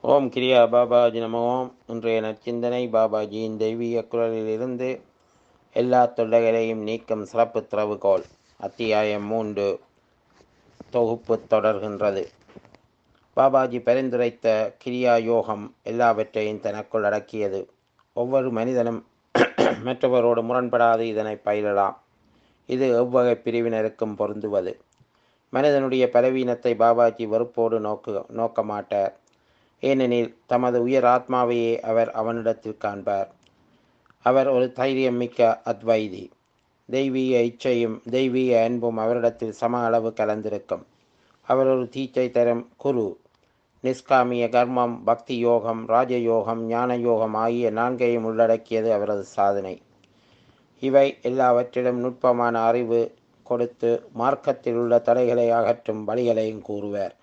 ஓம் கிரியா பாபாஜி நம ஓம் இன்றைய நற்சிந்தனை பாபாஜியின் தெய்வீக குரலிலிருந்து எல்லா தொல்லைகளையும் நீக்கும் சிறப்பு திறவுகோல் அத்தியாயம் மூன்று தொகுப்பு தொடர்கின்றது பாபாஜி பரிந்துரைத்த கிரியா யோகம் எல்லாவற்றையும் தனக்குள் அடக்கியது ஒவ்வொரு மனிதனும் மற்றவரோடு முரண்படாது இதனை பயிலலாம் இது எவ்வகை பிரிவினருக்கும் பொருந்துவது மனிதனுடைய பலவீனத்தை பாபாஜி வெறுப்போடு நோக்கு நோக்க மாட்டார் ஏனெனில் தமது உயர் ஆத்மாவையே அவர் அவனிடத்தில் காண்பார் அவர் ஒரு தைரியம் மிக்க அத்வைதி தெய்வீக இச்சையும் தெய்வீக அன்பும் அவரிடத்தில் சம அளவு கலந்திருக்கும் அவர் ஒரு தீச்சை தரும் குரு நிஷ்காமிய கர்மம் பக்தி யோகம் ராஜயோகம் ஞான யோகம் ஆகிய நான்கையும் உள்ளடக்கியது அவரது சாதனை இவை எல்லாவற்றிலும் நுட்பமான அறிவு கொடுத்து மார்க்கத்தில் உள்ள தடைகளை அகற்றும் வழிகளையும் கூறுவார்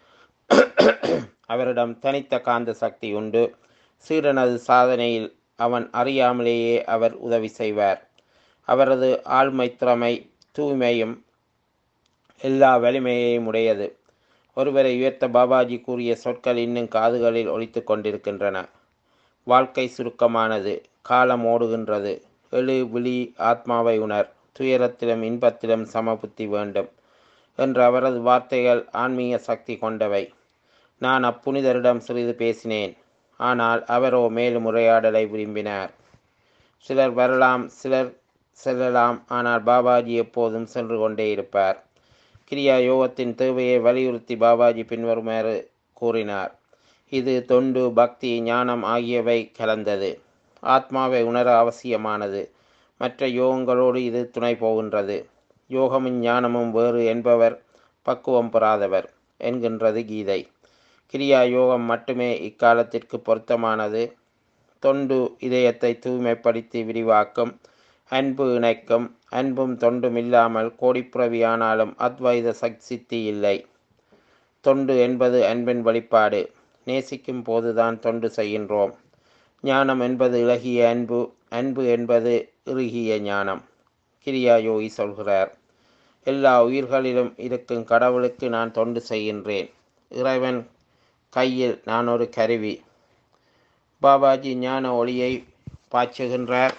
அவரிடம் தனித்த காந்த சக்தி உண்டு சீடனது சாதனையில் அவன் அறியாமலேயே அவர் உதவி செய்வார் அவரது ஆழ்மை திறமை தூய்மையும் எல்லா வலிமையையும் உடையது ஒருவரை உயர்த்த பாபாஜி கூறிய சொற்கள் இன்னும் காதுகளில் ஒலித்து கொண்டிருக்கின்றன வாழ்க்கை சுருக்கமானது காலம் ஓடுகின்றது எழு விழி ஆத்மாவை உணர் துயரத்திலும் இன்பத்திலும் சமபுத்தி வேண்டும் என்ற அவரது வார்த்தைகள் ஆன்மீக சக்தி கொண்டவை நான் அப்புனிதரிடம் சிறிது பேசினேன் ஆனால் அவரோ மேலும் உரையாடலை விரும்பினார் சிலர் வரலாம் சிலர் செல்லலாம் ஆனால் பாபாஜி எப்போதும் சென்று கொண்டே இருப்பார் கிரியா யோகத்தின் தேவையை வலியுறுத்தி பாபாஜி பின்வருமாறு கூறினார் இது தொண்டு பக்தி ஞானம் ஆகியவை கலந்தது ஆத்மாவை உணர அவசியமானது மற்ற யோகங்களோடு இது துணை போகின்றது யோகமும் ஞானமும் வேறு என்பவர் பக்குவம் பெறாதவர் என்கின்றது கீதை கிரியா யோகம் மட்டுமே இக்காலத்திற்கு பொருத்தமானது தொண்டு இதயத்தை தூய்மைப்படுத்தி விரிவாக்கும் அன்பு இணைக்கும் அன்பும் தொண்டும் இல்லாமல் கோடிப்புறவியானாலும் அத்வைத சக்தி இல்லை தொண்டு என்பது அன்பின் வெளிப்பாடு நேசிக்கும் போதுதான் தொண்டு செய்கின்றோம் ஞானம் என்பது இலகிய அன்பு அன்பு என்பது இறுகிய ஞானம் கிரியா யோகி சொல்கிறார் எல்லா உயிர்களிலும் இருக்கும் கடவுளுக்கு நான் தொண்டு செய்கின்றேன் இறைவன் கையில் நான் ஒரு கருவி பாபாஜி ஞான ஒளியை பாய்ச்சுகின்றார்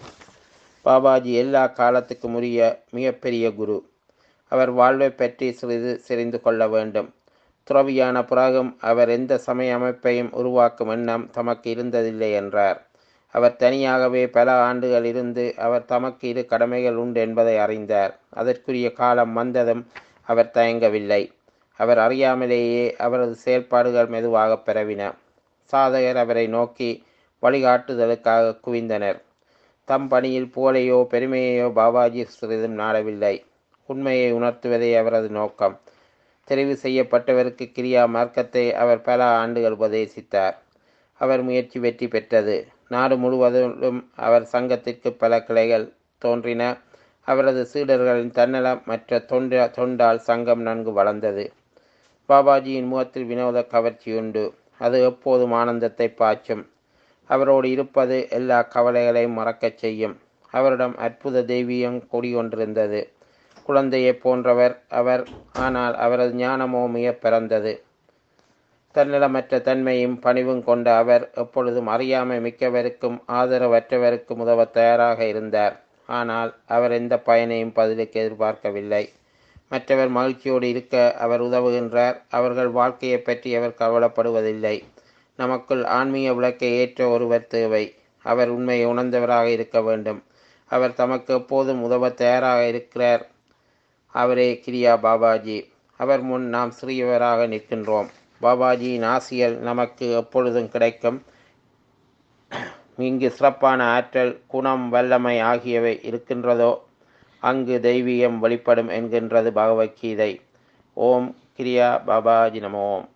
பாபாஜி எல்லா காலத்துக்கும் உரிய மிகப்பெரிய குரு அவர் வாழ்வை பற்றி சிறிது தெரிந்து கொள்ள வேண்டும் துறவியான பிறகும் அவர் எந்த சமய அமைப்பையும் உருவாக்கும் எண்ணம் தமக்கு இருந்ததில்லை என்றார் அவர் தனியாகவே பல ஆண்டுகள் இருந்து அவர் தமக்கு இரு கடமைகள் உண்டு என்பதை அறிந்தார் அதற்குரிய காலம் வந்ததும் அவர் தயங்கவில்லை அவர் அறியாமலேயே அவரது செயல்பாடுகள் மெதுவாக பரவின சாதகர் அவரை நோக்கி வழிகாட்டுதலுக்காக குவிந்தனர் தம் பணியில் புகழையோ பெருமையையோ பாபாஜி சிறிதும் நாடவில்லை உண்மையை உணர்த்துவதே அவரது நோக்கம் தெரிவு செய்யப்பட்டவருக்கு கிரியா மார்க்கத்தை அவர் பல ஆண்டுகள் உபதேசித்தார் அவர் முயற்சி வெற்றி பெற்றது நாடு முழுவதிலும் அவர் சங்கத்திற்கு பல கிளைகள் தோன்றின அவரது சீடர்களின் தன்னலம் மற்ற தொண்ட தொண்டால் சங்கம் நன்கு வளர்ந்தது பாபாஜியின் முகத்தில் வினோத கவர்ச்சி உண்டு அது எப்போதும் ஆனந்தத்தை பாய்ச்சும் அவரோடு இருப்பது எல்லா கவலைகளையும் மறக்கச் செய்யும் அவரிடம் அற்புத தெய்வீகம் கொடிகொண்டிருந்தது குழந்தையைப் போன்றவர் அவர் ஆனால் அவரது ஞானமோ மிக பிறந்தது தன்னலமற்ற தன்மையும் பணிவும் கொண்ட அவர் எப்பொழுதும் அறியாமை மிக்கவருக்கும் ஆதரவற்றவருக்கும் உதவ தயாராக இருந்தார் ஆனால் அவர் எந்த பயனையும் பதிலுக்கு எதிர்பார்க்கவில்லை மற்றவர் மகிழ்ச்சியோடு இருக்க அவர் உதவுகின்றார் அவர்கள் வாழ்க்கையை பற்றி அவர் கவலைப்படுவதில்லை நமக்குள் ஆன்மீக விளக்கை ஏற்ற ஒருவர் தேவை அவர் உண்மையை உணர்ந்தவராக இருக்க வேண்டும் அவர் தமக்கு எப்போதும் உதவ தயாராக இருக்கிறார் அவரே கிரியா பாபாஜி அவர் முன் நாம் சிறியவராக நிற்கின்றோம் பாபாஜியின் ஆசியல் நமக்கு எப்பொழுதும் கிடைக்கும் இங்கு சிறப்பான ஆற்றல் குணம் வல்லமை ஆகியவை இருக்கின்றதோ அங்கு தெய்வீகம் வெளிப்படும் என்கின்றது பகவத்கீதை ஓம் கிரியா பாபாஜி நம ஓம்